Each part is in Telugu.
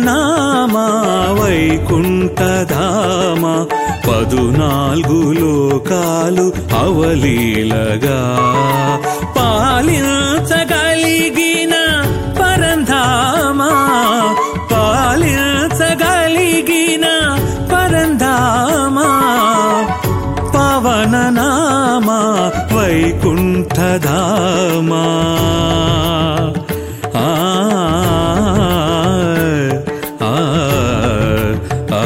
నామా వైకుంఠధామ పదునాలుగు లోకాలు అవలీలగా పాలించగలిగిన పరంధామా పాలించగలిగిన పరంధామా పవన నామా వైకుంఠధామా ఆ ఆ ఆ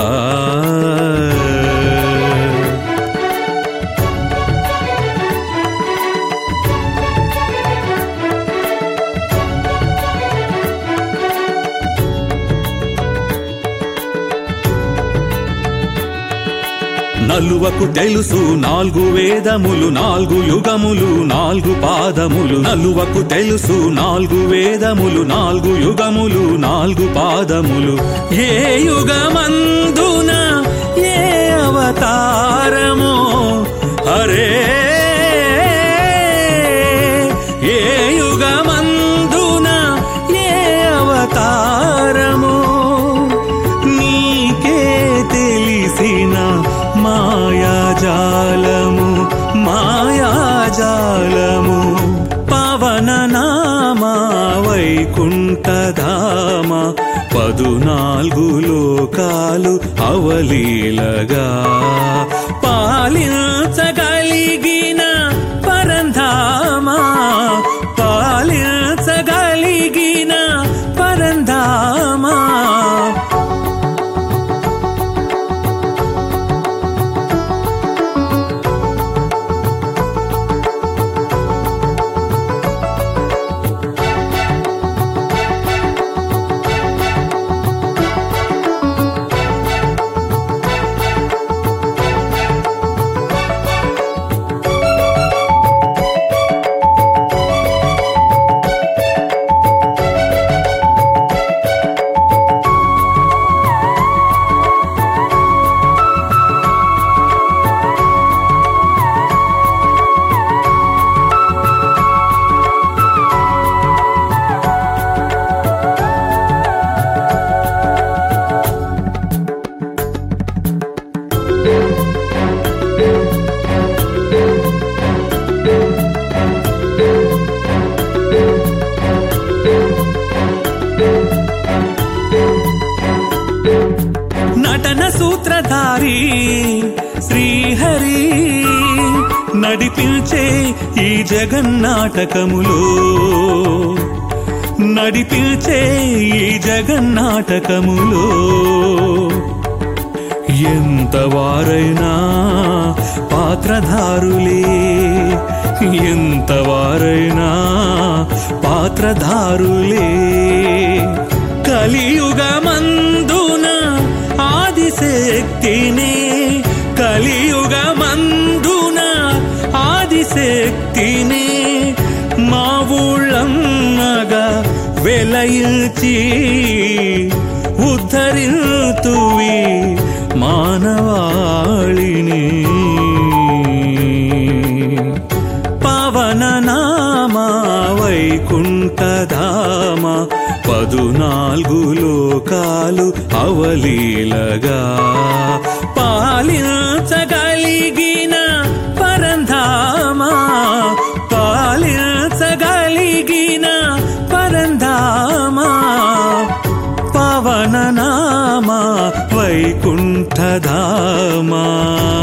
నలువకు తెలుసు నాలుగు వేదములు నాలుగు యుగములు నాలుగు పాదములు నలువకు తెలుసు నాలుగు వేదములు నాలుగు యుగములు నాలుగు పాదములు ఏ యుగమందున ఏ అవతారమో హరే ఏ యుగమందున ఏ అవతారమో నీకే తెలిసిన మాయాజాలము మాయాజాలము పవన నామా వైకుంఠధామ పదునాలుగు లోకాలు అవలీలగా పాలించగలిగిన పరంధామా పాలించగలిగిన పరంధామా నటన సూత్రధారి శ్రీహరి నడిపించే ఈ జగన్నాటకములో నడిపించే ఈ జగన్నాటకములో ఎంత వారైనా పాత్రధారులే ఎంత వారైనా పాత్రధారులే కలియుగమందున ఆదిశక్తినే కలియుగమందున ఆదిశక్తినే మా ఊళ్ళమ్మగా వెలయిల్చి ఉద్ధరింతువి మానవాళిని పవన నామా వైకుంఠధామ పదునాలుగు లోకాలు అవలీలగా పాలించగలిగిన పరంధామా పాలించగలిగిన పరంధామా పవన నామా వైకుంఠధామా